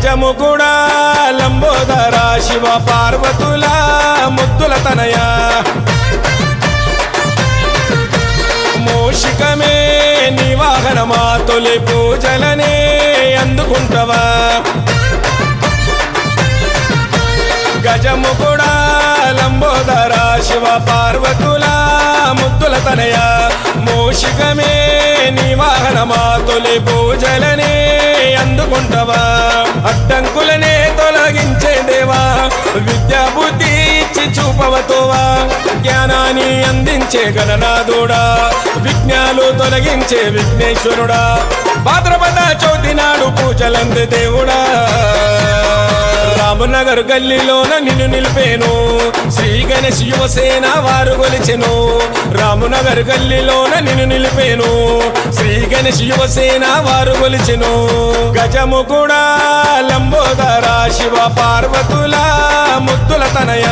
గజము కూడా లంబోదర శివ పార్వతుల ముద్దుల తనయ మూషికమే నీ వాహనమా తొలి పూజలనే అందుకుంటవా గజము కూడా లంబోదర శివ పార్వతుల ముద్దుల తనయ మూషికమే నీ వాహనమా తొలి పూజలనే అందుకుంటవా అడ్డంకులనే తొలగించే దేవా విద్యా బుద్ధి ఇచ్చి చూపవతోవా జ్ఞానాన్ని అందించే గణనాథుడా విజ్ఞాలు తొలగించే విఘ్నేశ్వరుడా భాద్రపద చౌతి నాడు పూజలంది దేవుడా రామనగర్ గల్లీలోన నిన్ను నిలిపేను శ్రీ గణేష్ యువసేన వారు కొలిచెను రామనగర్ గల్లీలోన నిన్ను నిలిపేను శ్రీ గణేష్ యువసేన వారు కొలిచెను గజము కూడా లంబోదర శివ పార్వతుల ముద్దుల తనయ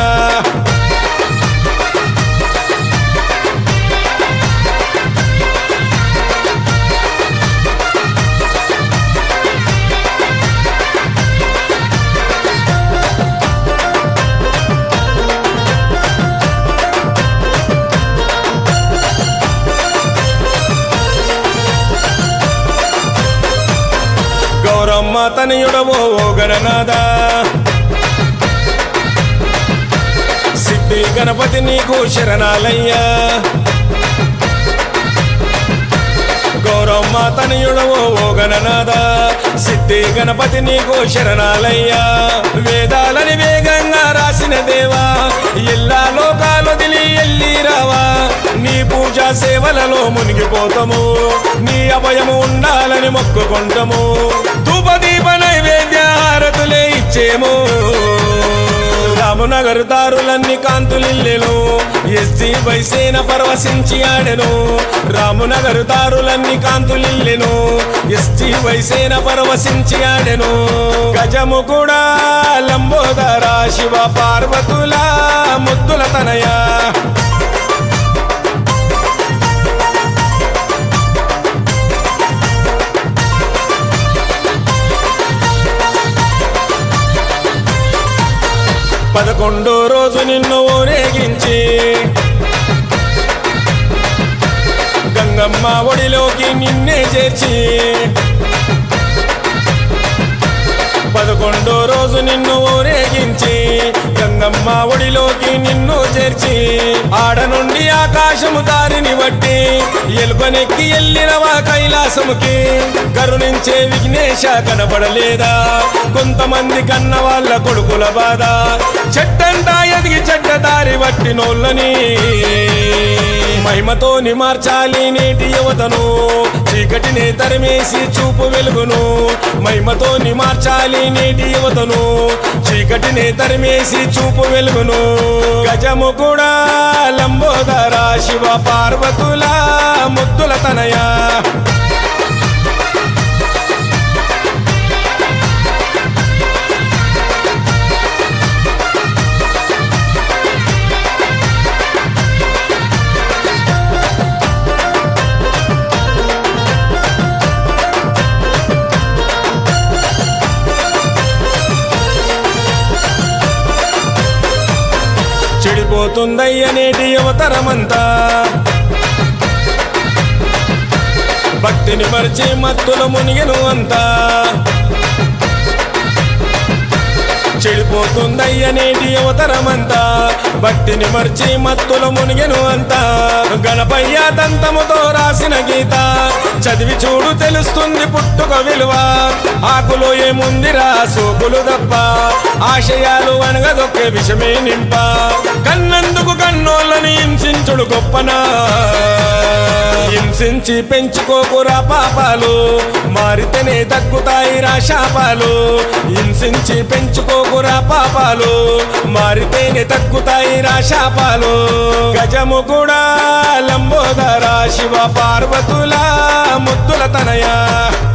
గౌరమ్మ తనయుడవో ఓ గణనాథ సిద్ధి గణపతి నీకు శరణాలయ్యా గౌరమ్మ తనయుడవో ఓ గణనాథ సిద్ధి గణపతి నీకు శరణాలయ్యా వేదాలని వేగంగా రాసిన దేవా ఎల్లా లోకాలు దిలి ఎల్లి రావా నీ పూజా సేవలలో మునిగిపోతాము నీ అభయము ఉండాలని మొక్కుకుంటాము ధూపదీప నైవేద్య హారతులే ఇచ్చేము రామనగర్ దారులన్నీ కాంతులిల్లెను ఎస్జీ వైసేన పరవశించి ఆడెను రామనగర్ దారులన్నీ కాంతులిల్లెను ఎస్జీ వైసేన పరవశించి ఆడెను గజము కూడా లంబోదర శివ పార్వతుల ముద్దుల తనయ పదకొండో రోజు నిన్ను ఊరేగించి గంగమ్మ ఒడిలోకి నిన్నే చేర్చి పదకొండో రోజు నిన్ను ఊరేగించి గంగమ్మ ఒడిలోకి నిన్ను చేర్చి ఆడ నుండి ఆకాశము దారిని బట్టి ఎలుకనెక్కి ఎల్లినవా కైలాసముకి కరుణించే విఘ్నేశ కనబడలేదా కొంతమంది కన్న వాళ్ళ కొడుకుల బాధ చెట్టంతా ఎదిగి చెడ్డ దారి బట్టి నోళ్ళని మహిమతో మార్చాలి నేటి యువతను చీకటిని తరిమేసి చూపు వెలుగును మహిమతో మార్చాలి నేటి యువతను చీకటిని తరిమేసి చూపు వెలుగును గజము కూడా లంబోదర శివ పార్వతుల ముద్దుల తనయ చెడిపోతుందయ్య నేటి యువతరమంతా భక్తిని మరిచి మత్తులు మునిగెను అంతా చెడిపోతుందయ్య నేటి యువతరమంతా భక్తిని మర్చి మత్తులు మునిగెను అంతా గణపయ్య దంతముతో రాసిన గీత చదివి చూడు తెలుస్తుంది పుట్టుక విలువ ఆకులో ఏముందిరా సోకులు తప్ప ఆశయాలు అనగదొక్కే విషమే నింప కన్నందుకు కన్నోళ్ళని హింసించుడు గొప్పనా హింసించి పెంచుకోకురా పాపాలు మారితేనే తగ్గుతాయి రా శాపాలు హింసించి పెంచుకోకురా పాపాలు మారితేనే తగ్గుతాయి రా శాపాలు గజము కూడా లంబోదర శివ పార్వతుల ముద్దుల తనయ